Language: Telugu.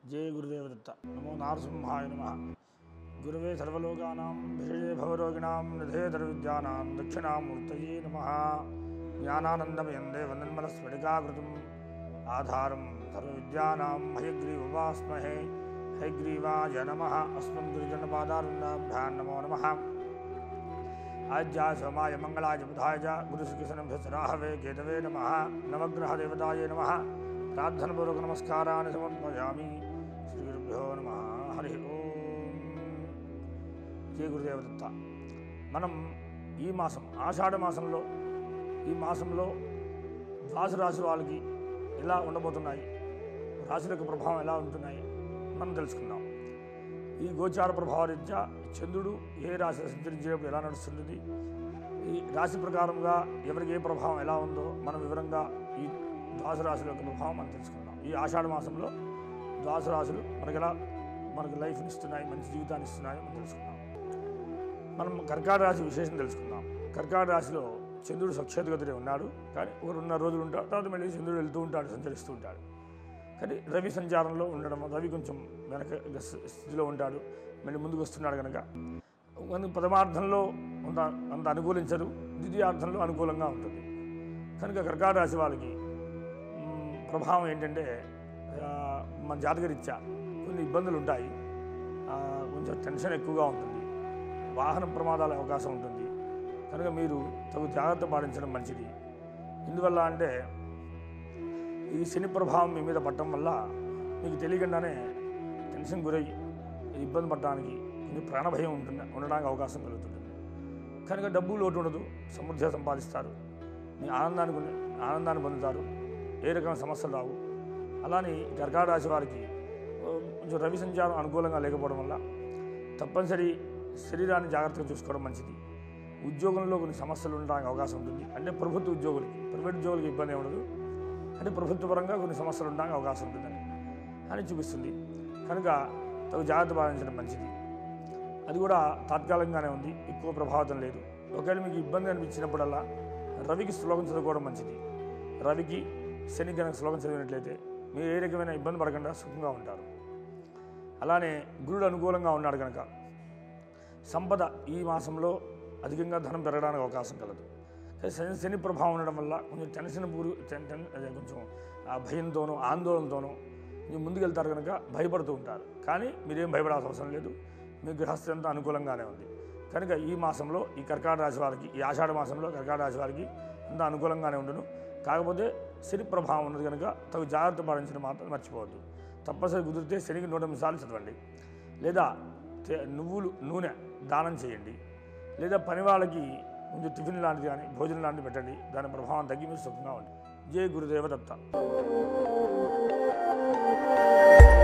జయ గురుదేవదత్త నమో నారసింహాయ నమ గురువే సర్వలోకానాం విషయే భవరోగిణాం నిధే ధర్విద్యానాం దక్షిణామూర్తయే నమ జ్ఞానానందమయం దేవనిర్మలస్ఫటికాకృతం ఆధారం సర్వవిద్యానాం హయగ్రీవవాస్మహే హయగ్రీవాయ నమ అస్మన్ గురుజనపాదారుందాభ్యాం నమో నమ ఆజ్యాయ సోమాయ మంగళాయ బుధాయ చ గురుశ్రీకృష్ణభ్యసరాహవే కేతవే నమ నవగ్రహదేవతాయ నమ ప్రార్థనపూర్వక నమస్కారాన్ని సమర్పయామి శ్రీ గురుభ్యో నమ హరి ఓం జయ గురుదేవదత్త మనం ఈ మాసం ఆషాఢ మాసంలో ఈ మాసంలో ద్వాస రాశి వాళ్ళకి ఎలా ఉండబోతున్నాయి రాశుల యొక్క ప్రభావం ఎలా ఉంటున్నాయి మనం తెలుసుకుందాం ఈ గోచార ప్రభావరీత్యా చంద్రుడు ఏ రాశి సంచరించేటప్పుడు ఎలా నడుస్తుంటుంది ఈ రాశి ప్రకారంగా ఎవరికి ఏ ప్రభావం ఎలా ఉందో మనం వివరంగా ఈ ద్వాస రాశుల యొక్క ప్రభావం మనం తెలుసుకుందాం ఈ ఆషాఢ మాసంలో ద్వాస రాశులు మనకి ఎలా మనకు లైఫ్ని ఇస్తున్నాయి మంచి జీవితాన్ని ఇస్తున్నాయి మనం తెలుసుకుందాం మనం కర్కాట రాశి విశేషం తెలుసుకుందాం కర్కాట రాశిలో చంద్రుడు సక్షేతగతుడే ఉన్నాడు కానీ ఒక రెండున్నర రోజులు ఉంటాడు తర్వాత మళ్ళీ చంద్రుడు వెళ్తూ ఉంటాడు సంచరిస్తూ ఉంటాడు కానీ రవి సంచారంలో ఉండడం రవి కొంచెం వెనక స్థితిలో ఉంటాడు మళ్ళీ ముందుకు వస్తున్నాడు కనుక మన ప్రథమార్థంలో అంత అంత అనుకూలించదు ద్వితీయార్థంలో అనుకూలంగా ఉంటుంది కనుక కర్కాట రాశి వాళ్ళకి మ్, ప్రభావం ఏంటంటే ఆ, మన జాతకరీత్యా కొన్ని ఇబ్బందులు ఉంటాయి ఆ, కొంచెం టెన్షన్ ఎక్కువగా ఉంటుంది వాహన ప్రమాదాల అవకాశం ఉంటుంది కనుక మీరు తగు జాగ్రత్త పాటించడం మంచిది ఎందువల్ల అంటే ఈ శని ప్రభావం మీ మీద పడటం వల్ల మీకు తెలియకుండానే టెన్షన్ గురై ఇబ్బంది పడడానికి కొంచెం ప్రాణభయం ఉంటుంది ఉండడానికి అవకాశం కలుగుతుంది కనుక డబ్బు లోటు ఉండదు సమృద్ధిగా సంపాదిస్తారు మీ ఆనందాన్ని కొన్ని ఆనందాన్ని పొందుతారు ఏ రకమైన సమస్యలు రావు అలానే కర్కాటక రాశి వారికి ఓ, కొంచెం రవి సంచారం అనుకూలంగా లేకపోవడం వల్ల తప్పనిసరి శరీరాన్ని జాగ్రత్తగా చూసుకోవడం మంచిది ఉద్యోగంలో కొన్ని సమస్యలు ఉండడానికి అవకాశం ఉంటుంది అంటే ప్రభుత్వ ఉద్యోగులకి ప్రైవేట్ ఉద్యోగులకి ఇబ్బంది ఉండదు అంటే ప్రభుత్వ పరంగా కొన్ని సమస్యలు ఉండడానికి అవకాశం ఉంటుందని అని చూపిస్తుంది కనుక తగు జాగ్రత్త పాటించడం మంచిది అది కూడా తాత్కాలికంగానే ఉంది ఎక్కువ ప్రభావితం లేదు ఒకవేళ మీకు ఇబ్బంది అనిపించినప్పుడల్లా రవికి శ్లోకం చదువుకోవడం మంచిది రవికి శని కనుక శ్లోకం చదివినట్లయితే మీరు ఏ రకమైన ఇబ్బంది పడకుండా సుఖంగా ఉంటారు అలానే గురుడు అనుకూలంగా ఉన్నాడు కనుక సంపద ఈ మాసంలో అధికంగా ధనం పెరగడానికి అవకాశం కలదు కానీ శని శని ప్రభావం ఉండడం వల్ల కొంచెం టెన్షన్ పూరు టెన్ టెన్ అదే కొంచెం ఆ భయంతోనూ ఆందోళనతోనూ కొంచెం ముందుకెళ్తారు కనుక భయపడుతూ ఉంటారు కానీ మీరేం భయపడాల్సిన అవసరం లేదు మీ గృహస్థి అంతా అనుకూలంగానే ఉంది కనుక ఈ మాసంలో ఈ కర్కాట రాశి వారికి ఈ ఆషాఢ మాసంలో కర్కాట రాశి వారికి అంతా అనుకూలంగానే ఉండును కాకపోతే శని ప్రభావం ఉన్నది కనుక తగు జాగ్రత్త పాటించడం మాత్రం మర్చిపోవద్దు తప్పనిసరి కుదిరితే శనికి నూట ఎనిమిది సార్లు చదవండి లేదా తే- నువ్వులు నూనె దానం చేయండి లేదా పని వాళ్ళకి కొంచెం టిఫిన్ లాంటిది కానీ భోజనం లాంటిది పెట్టండి దాని ప్రభావం తగ్గి మీరు సుఖంగా ఉంటుంది జై గురుదేవ దత్త